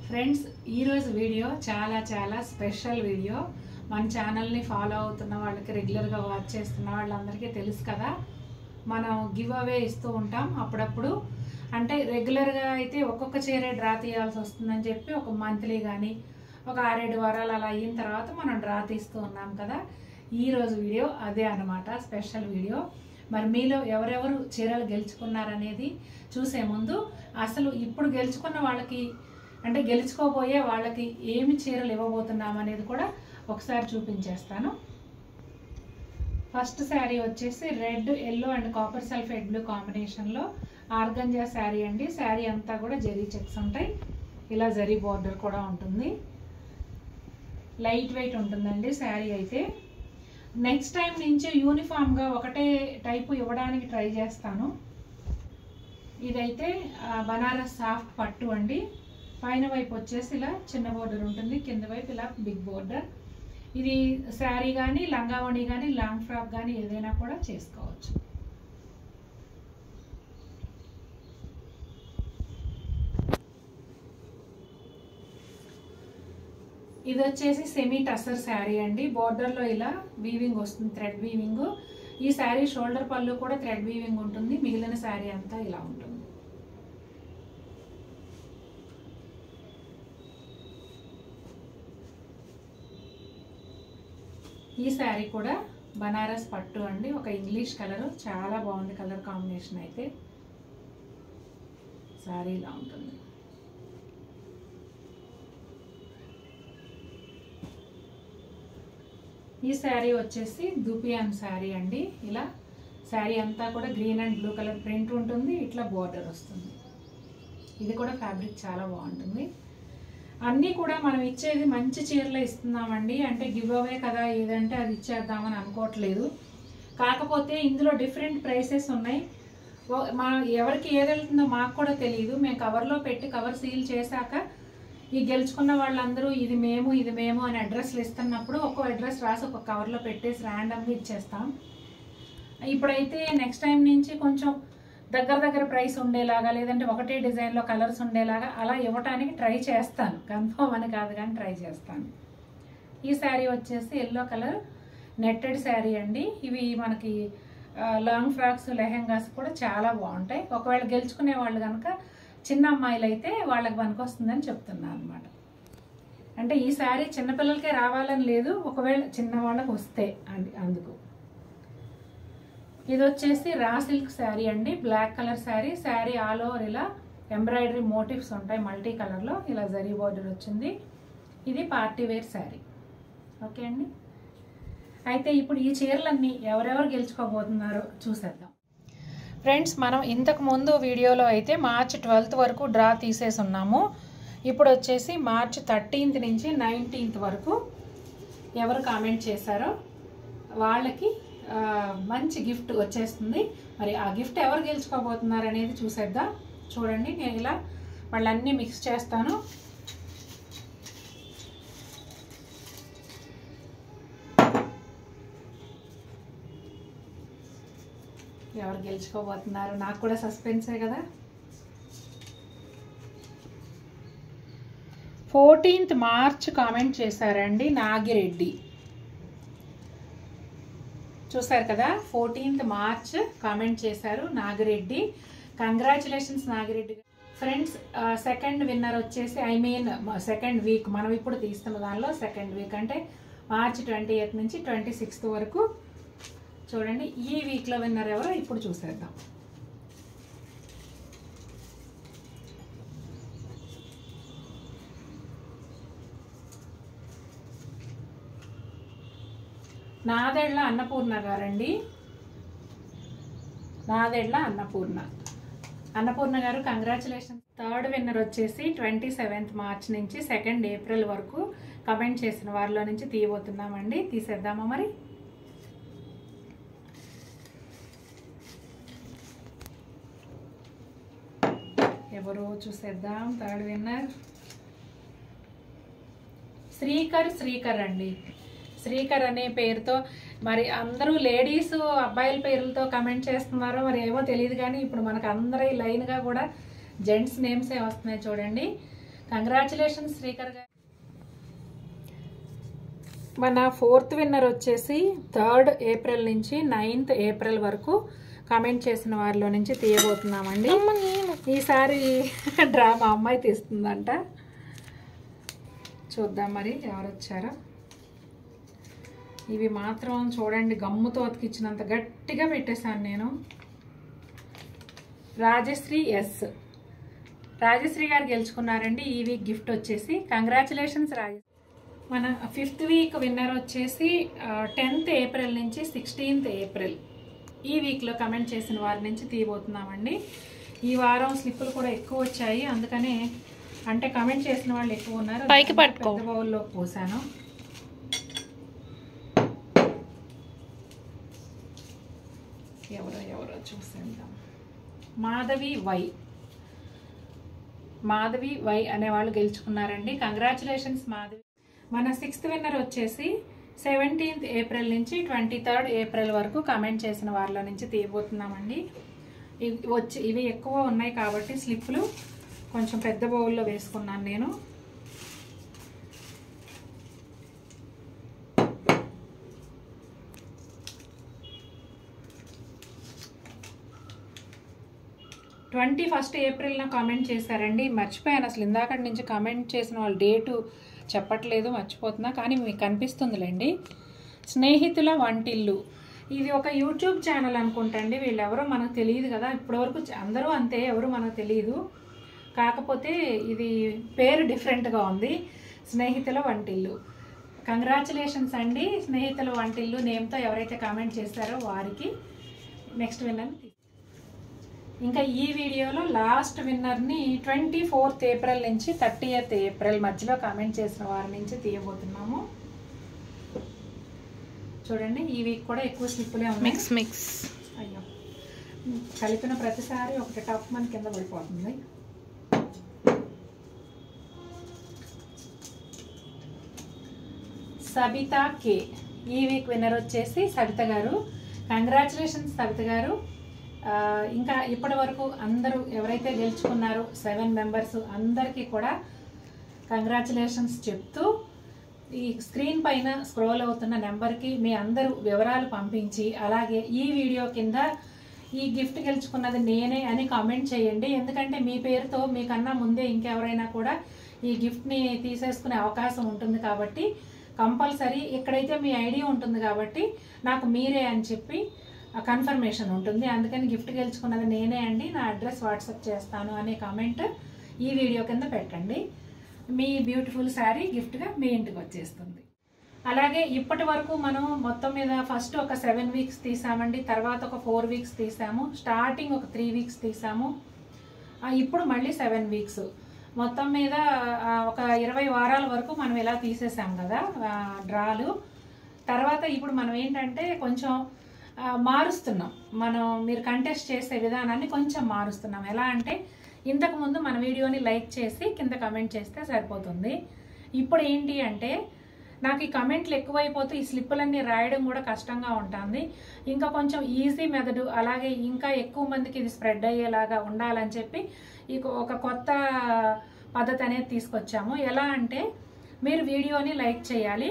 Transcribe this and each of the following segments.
Friends ఈరోజు video చాలా చాలా స్పెషల్ వీడియో మన ఛానల్ని ఫాలో అవుతున్న వాళ్ళకి రెగ్యులర్గా వాచ్ చేస్తున్న వాళ్ళందరికీ తెలుసు కదా మనం గివ్ అవే ఇస్తూ ఉంటాం అప్పుడప్పుడు అంటే రెగ్యులర్గా అయితే ఒక్కొక్క చీరే డ్రా తీయాల్సి వస్తుందని చెప్పి ఒక మంత్లీ కానీ ఒక ఆరేడు వారాలు అలా అయిన తర్వాత మనం డ్రా తీస్తూ ఉన్నాం కదా ఈరోజు వీడియో అదే అన్నమాట స్పెషల్ వీడియో మరి మీలో ఎవరెవరు చీరలు గెలుచుకున్నారనేది చూసే ముందు అసలు ఇప్పుడు గెలుచుకున్న వాళ్ళకి అంటే గెలుచుకోబోయే వాళ్ళకి ఏమి చీరలు ఇవ్వబోతున్నాం అనేది కూడా ఒకసారి చూపించేస్తాను ఫస్ట్ శారీ వచ్చేసి red yellow and copper sulphate blue కాంబినేషన్లో ఆర్గంజా శారీ అండి శారీ అంతా కూడా జరీ చెక్స్ ఉంటాయి ఇలా జరీ బార్డర్ కూడా ఉంటుంది లైట్ వెయిట్ ఉంటుందండి శారీ అయితే నెక్స్ట్ టైం నుంచి యూనిఫామ్గా ఒకటే టైపు ఇవ్వడానికి ట్రై చేస్తాను ఇదైతే ఆ, బనారస్ సాఫ్ట్ పట్టు అండి పైన వైపు వచ్చేసి ఇలా చిన్న బోర్డర్ ఉంటుంది కింద వైపు ఇలా బిగ్ బోర్డర్ ఇది శారీ కానీ లంగావణి కానీ లాంగ్ ఫ్రాక్ కానీ ఏదైనా కూడా చేసుకోవచ్చు ఇది వచ్చేసి సెమీ టసర్ శారీ అండి బోర్డర్లో ఇలా వీవింగ్ వస్తుంది థ్రెడ్ వీవింగ్ ఈ శారీ షోల్డర్ పళ్ళు కూడా థ్రెడ్ వీవింగ్ ఉంటుంది మిగిలిన శారీ అంతా ఇలా ఉంటుంది ఈ శారీ కూడా బనారస్ పట్టు అండి ఒక ఇంగ్లీష్ కలర్ చాలా బాగుంది కలర్ కాంబినేషన్ అయితే శారీ ఇలా ఉంటుంది ఈ శారీ వచ్చేసి దుపియాన్ శారీ అండి ఇలా శారీ అంతా కూడా green and blue colour print ఉంటుంది ఇట్లా బోర్డర్ వస్తుంది ఇది కూడా ఫ్యాబ్రిక్ చాలా బాగుంటుంది అన్నీ కూడా మనం ఇచ్చేది మంచి చీరలు ఇస్తున్నామండి అంటే గివ్ అవే కదా ఏదంటే అది ఇచ్చేద్దామని అనుకోవట్లేదు కాకపోతే ఇందులో డిఫరెంట్ ప్రైసెస్ ఉన్నాయి ఓ- మా ఎవరికి ఏది వెళ్తుందో మాకు కూడా తెలియదు మేము కవర్లో పెట్టి కవర్ సీల్ చేశాక ఈ గెలుచుకున్న వాళ్ళందరూ ఇది మేము ఇది మేము అని అడ్రస్లు ఇస్తున్నప్పుడు ఒక్కో అడ్రస్ రాసి ఒక కవర్లో పెట్టేసి ర్యాండమ్గా ఇచ్చేస్తాం ఇప్పుడైతే నెక్స్ట్ టైం నుంచి కొంచెం దగ్గర దగ్గర ప్రైస్ ఉండేలాగా లేదంటే ఒకటే డిజైన్లో కలర్స్ ఉండేలాగా అలా ఇవ్వటానికి ట్రై చేస్తాను కన్ఫర్మ్ అని కాదు కానీ ట్రై చేస్తాను ఈ శారీ వచ్చేసి ఎల్లో కలర్ నెట్టెడ్ శారీ అండి ఇవి మనకి ఆ, లాంగ్ ఫ్రాక్స్ లెహెంగాస్ కూడా చాలా బాగుంటాయి ఒకవేళ గెలుచుకునే వాళ్ళు కనుక చిన్న అమ్మాయిలు అయితే వాళ్ళకి పనికొస్తుందని చెప్తున్నాను అనమాట అంటే ఈ శారీ చిన్నపిల్లలకే రావాలని లేదు ఒకవేళ చిన్న వాళ్ళకి వస్తే అండి అందుకు ఇది వచ్చేసి రా సిల్క్ శారీ అండి black colour sari sari all over ఇలా ఎంబ్రాయిడరీ మోటివ్స్ ఉంటాయి మల్టీ కలర్లో ఇలా జరీ బార్డర్ వచ్చింది ఇది పార్టీ వేర్ శారీ ఓకే అండి అయితే ఇప్పుడు ఈ చీరలన్నీ ఎవరెవరు గెలుచుకోబోతున్నారో చూసేద్దాం ఫ్రెండ్స్ మనం ఇంతకు ముందు వీడియోలో అయితే మార్చ్ ట్వెల్త్ వరకు డ్రా తీసేసి ఉన్నాము ఇప్పుడు వచ్చేసి మార్చ్ థర్టీన్త్ నుంచి నైన్టీన్త్ వరకు ఎవరు కామెంట్ చేశారో వాళ్ళకి ఆ, మంచి గిఫ్ట్ వచ్చేస్తుంది మరి ఆ గిఫ్ట్ ఎవరు గెలుచుకోబోతున్నారు అనేది చూసేద్దాం చూడండి నేను ఇలా వాళ్ళన్నీ మిక్స్ చేస్తాను ఎవరు గెలుచుకోబోతున్నారు నాకు కూడా సస్పెన్సే కదా ఫోర్టీన్త్ మార్చ్ కామెంట్ చేశారండి నాగిరెడ్డి చూసారు కదా ఫోర్టీన్త్ మార్చ్ కామెంట్ చేశారు Nagireddy congratulations Nagireddy friends second winner వచ్చేసి ఐ మీన్ సెకండ్ వీక్ మనం ఇప్పుడు తీస్తున్న దానిలో సెకండ్ వీక్ అంటే మార్చ్ ట్వంటీ ఎయిత్ నుంచి ట్వంటీ సిక్స్త్ వరకు చూడండి ఈ వీక్లో విన్నర్ ఎవరో ఇప్పుడు చూసేద్దాం నాదెళ్ళ అన్నపూర్ణ గారండి నాదెళ్ళ అన్నపూర్ణ అన్నపూర్ణ గారు కంగ్రాచులేషన్స్ థర్డ్ విన్నర్ వచ్చేసి ట్వంటీ సెవెంత్ మార్చ్ నుంచి సెకండ్ ఏప్రిల్ వరకు కమెంట్ చేసిన వారిలో నుంచి తీయబోతున్నామండి తీసేద్దామా మరి ఎవరో చూసేద్దాం థర్డ్ విన్నర్ శ్రీకర్ శ్రీకర్ అండి శ్రీకర్ అనే పేరుతో మరి అందరూ లేడీస్ అబ్బాయిల పేర్లతో కమెంట్ చేస్తున్నారో మరి ఏమో తెలియదు కానీ ఇప్పుడు మనకు అందరి లైన్గా కూడా జెంట్స్ నేమ్సే వస్తున్నాయి చూడండి కంగ్రాచులేషన్స్ శ్రీకర్ గారు మన ఫోర్త్ విన్నర్ వచ్చేసి థర్డ్ ఏప్రిల్ నుంచి నైన్త్ ఏప్రిల్ వరకు కామెంట్ చేసిన వారిలో నుంచి తీయబోతున్నామండి ఈసారి డ్రా మా అమ్మాయి తీస్తుందంట చూద్దాం మరి ఎవరు వచ్చారో ఇవి మాత్రం చూడండి గమ్ముతో అతికిచ్చినంత గట్టిగా పెట్టేశాను నేను రాజశ్రీ ఎస్ రాజశ్రీ గారు గెలుచుకున్నారండి ఈ వీక్ గిఫ్ట్ వచ్చేసి కంగ్రాచులేషన్స్ రాజ మన ఫిఫ్త్ వీక్ విన్నర్ వచ్చేసి టెన్త్ ఏప్రిల్ నుంచి సిక్స్టీన్త్ ఏప్రిల్ ఈ వీక్లో కమెంట్ చేసిన వారి నుంచి తీయబోతున్నామండి ఈ వారం స్లిప్పులు కూడా ఎక్కువ వచ్చాయి అందుకనే అంటే కమెంట్ చేసిన వాళ్ళు ఎక్కువ ఉన్నారు పైకి పట్టుకో. పెద్ద బౌల్లో పోసాను ఎవరో ఎవరో చూసేద్దాం మాధవి వై మాధవి వై అనే వాళ్ళు గెలుచుకున్నారండి కంగ్రాచులేషన్స్ మాధవి మన సిక్స్త్ విన్నర్ వచ్చేసి సెవెంటీన్త్ ఏప్రిల్ నుంచి ట్వంటీ థర్డ్ ఏప్రిల్ వరకు కామెంట్ చేసిన వాళ్ళ నుంచి తీయబోతున్నామండి ఇవి వచ్చి ఇవి ఎక్కువ ఉన్నాయి కాబట్టి స్లిప్పులు కొంచెం పెద్ద బౌల్లో వేసుకున్నాను నేను ట్వంటీ ఫస్ట్ ఏప్రిల్న కామెంట్ చేశారండి మర్చిపోయాను అసలు ఇందాక నుంచి కామెంట్ చేసిన వాళ్ళ డేటు చెప్పట్లేదు మర్చిపోతున్నా కానీ మీకు కనిపిస్తుందిలేండి స్నేహితుల వంటిల్లు ఇది ఒక యూట్యూబ్ ఛానల్ అనుకుంటండి వీళ్ళెవరో మనకు తెలియదు కదా ఇప్పటివరకు చ- అందరూ అంతే ఎవరు మనకు తెలియదు కాకపోతే ఇది పేరు డిఫరెంట్గా ఉంది స్నేహితుల వంటిల్లు కంగ్రాచులేషన్స్ అండి స్నేహితుల వంటిల్లు నేమ్తో ఎవరైతే కామెంట్ చేశారో వారికి నెక్స్ట్ విన్నర్ ఇంకా ఈ వీడియోలో లాస్ట్ విన్నర్ని ట్వంటీ ఫోర్త్ ఏప్రిల్ నుంచి థర్టీ ఏప్రిల్ మధ్యలో కామెంట్ చేసిన వారి నుంచి తీయబోతున్నాము చూడండి ఈ వీక్ కూడా ఎక్కువ స్లిప్పులే ఉన్నాయి మిక్స్ మిక్స్ అయ్యో కలిపిన ప్రతిసారి ఒకటి టప్ మన కింద పడిపోతుంది సబిత కే ఈ వీక్ విన్నర్ వచ్చేసి సబిత గారు కంగ్రాచులేషన్స్ సబిత గారు ఆ, ఇంకా ఇప్పటి వరకు అందరూ ఎవరైతే గెలుచుకున్నారో సెవెన్ మెంబర్స్ అందరికీ కూడా కంగ్రాచులేషన్స్ చెప్తూ ఈ స్క్రీన్ పైన స్క్రోల్ అవుతున్న నెంబర్కి మీ అందరూ వివరాలు పంపించి అలాగే ఈ వీడియో కింద ఈ గిఫ్ట్ గెలుచుకున్నది నేనే అని కామెంట్ చేయండి ఎందుకంటే మీ పేరుతో మీకన్నా ముందే ఇంకెవరైనా కూడా ఈ గిఫ్ట్ని తీసేసుకునే అవకాశం ఉంటుంది కాబట్టి కంపల్సరీ ఇక్కడైతే మీ ఐడి ఉంటుంది కాబట్టి నాకు మీరే అని చెప్పి కన్ఫర్మేషన్ ఉంటుంది అందుకని గిఫ్ట్ గెలుచుకున్నది నేనే అండి నా అడ్రస్ వాట్సాప్ చేస్తాను అనే కామెంట్ ఈ వీడియో కింద పెట్టండి మీ బ్యూటిఫుల్ శారీ గిఫ్ట్గా మీ ఇంటికి వచ్చేస్తుంది అలాగే ఇప్పటి వరకు మనం మొత్తం మీద ఫస్ట్ ఒక సెవెన్ వీక్స్ తీసామండి తర్వాత ఒక ఫోర్ వీక్స్ తీసాము స్టార్టింగ్ ఒక త్రీ వీక్స్ తీసాము ఆ, ఇప్పుడు మళ్ళీ సెవెన్ వీక్స్ మొత్తం మీద ఆ, ఒక ఇరవై వారాల వరకు మనం ఇలా తీసేసాం కదా ఆ, డ్రాలు తర్వాత ఇప్పుడు మనం ఏంటంటే కొంచెం ఆ, మారుస్తున్నాం మనం మీరు కంటెస్ట్ చేసే విధానాన్ని కొంచెం మారుస్తున్నాం ఎలా అంటే ఇంతకుముందు మన వీడియోని లైక్ చేసి కింద కమెంట్ చేస్తే సరిపోతుంది ఇప్పుడు ఏంటి అంటే నాకు ఈ కమెంట్లు ఎక్కువైపోతూ ఈ స్లిప్పులన్నీ రాయడం కూడా కష్టంగా ఉంటుంది ఇంకా కొంచెం ఈజీ మెథడ్ అలాగే ఇంకా ఎక్కువ మందికి ఇది స్ప్రెడ్ అయ్యేలాగా ఉండాలని చెప్పి ఈ ఒక కొత్త పద్ధతి అనేది తీసుకొచ్చాము ఎలా అంటే మీరు వీడియోని లైక్ చేయాలి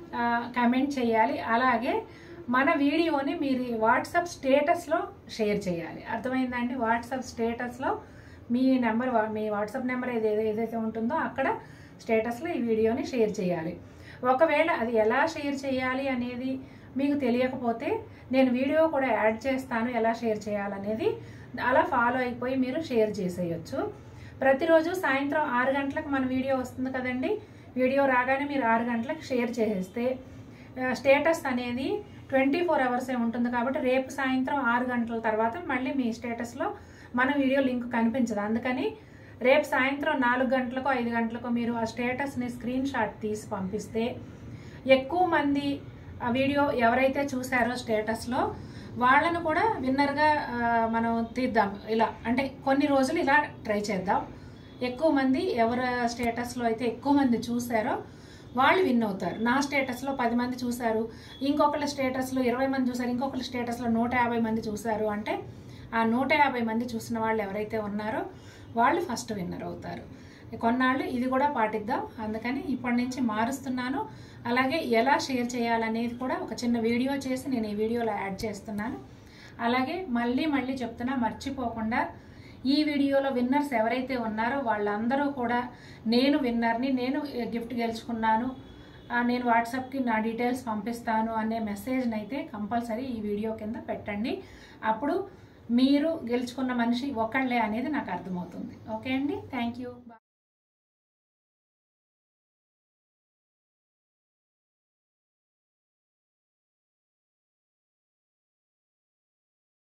కమెంట్ చేయాలి అలాగే మన వీడియోని మీరు వాట్సాప్ స్టేటస్లో షేర్ చేయాలి అర్థమైందండి వాట్సాప్ స్టేటస్లో మీ నెంబర్ మీ వాట్సాప్ నెంబర్ ఏదైతే ఏదైతే ఉంటుందో అక్కడ స్టేటస్లో ఈ వీడియోని షేర్ చేయాలి ఒకవేళ అది ఎలా షేర్ చేయాలి అనేది మీకు తెలియకపోతే నేను వీడియో కూడా యాడ్ చేస్తాను ఎలా షేర్ చేయాలనేది అలా ఫాలో అయిపోయి మీరు షేర్ చేసేయచ్చు ప్రతిరోజు సాయంత్రం ఆరు గంటలకు మన వీడియో వస్తుంది కదండి వీడియో రాగానే మీరు ఆరు గంటలకు షేర్ చేసేస్తే ఆ, స్టేటస్ అనేది ట్వంటీ ఫోర్ అవర్సే ఉంటుంది కాబట్టి రేపు సాయంత్రం ఆరు గంటల తర్వాత మళ్ళీ మీ స్టేటస్లో మన వీడియో లింక్ కనిపించదు అందుకని రేపు సాయంత్రం నాలుగు గంటలకు ఐదు గంటలకు మీరు ఆ స్టేటస్ని స్క్రీన్ షాట్ తీసి పంపిస్తే ఎక్కువ మంది ఆ వీడియో ఎవరైతే చూసారో స్టేటస్లో వాళ్ళను కూడా విన్నర్గా ఆ, మనం తీద్దాం ఇలా అంటే కొన్ని రోజులు ఇలా ట్రై చేద్దాం ఎక్కువ మంది ఎవరి స్టేటస్లో అయితే ఎక్కువ మంది చూసారో వాళ్ళు విన్ అవుతారు నా స్టేటస్లో పది మంది చూశారు ఇంకొకళ్ళ స్టేటస్లో ఇరవై మంది చూశారు ఇంకొకళ్ళ స్టేటస్లో నూట యాభై మంది చూశారు అంటే ఆ నూట యాభై మంది చూసిన వాళ్ళు ఎవరైతే ఉన్నారో వాళ్ళు ఫస్ట్ విన్నర్ అవుతారు కొన్నాళ్ళు ఇది కూడా పాటిద్దాం అందుకని ఇప్పటి నుంచి మారుస్తున్నాను అలాగే ఎలా షేర్ చేయాలనేది కూడా ఒక చిన్న వీడియో చేసి నేను ఈ వీడియోలో యాడ్ చేస్తున్నాను అలాగే మళ్ళీ మళ్ళీ చెప్తున్నా మర్చిపోకుండా ఈ వీడియోలో విన్నర్స్ ఎవరైతే ఉన్నారో వాళ్ళందరూ కూడా నేను విన్నర్ని నేను గిఫ్ట్ గెలుచుకున్నాను ఆ, నేను వాట్సాప్కి నా డీటెయిల్స్ పంపిస్తాను అనే మెసేజ్ని అయితే కంపల్సరీ ఈ వీడియో కింద పెట్టండి అప్పుడు మీరు గెలుచుకున్న మనిషి ఒకళ్ళే అనేది నాకు అర్థమవుతుంది ఓకే అండి థ్యాంక్ యూ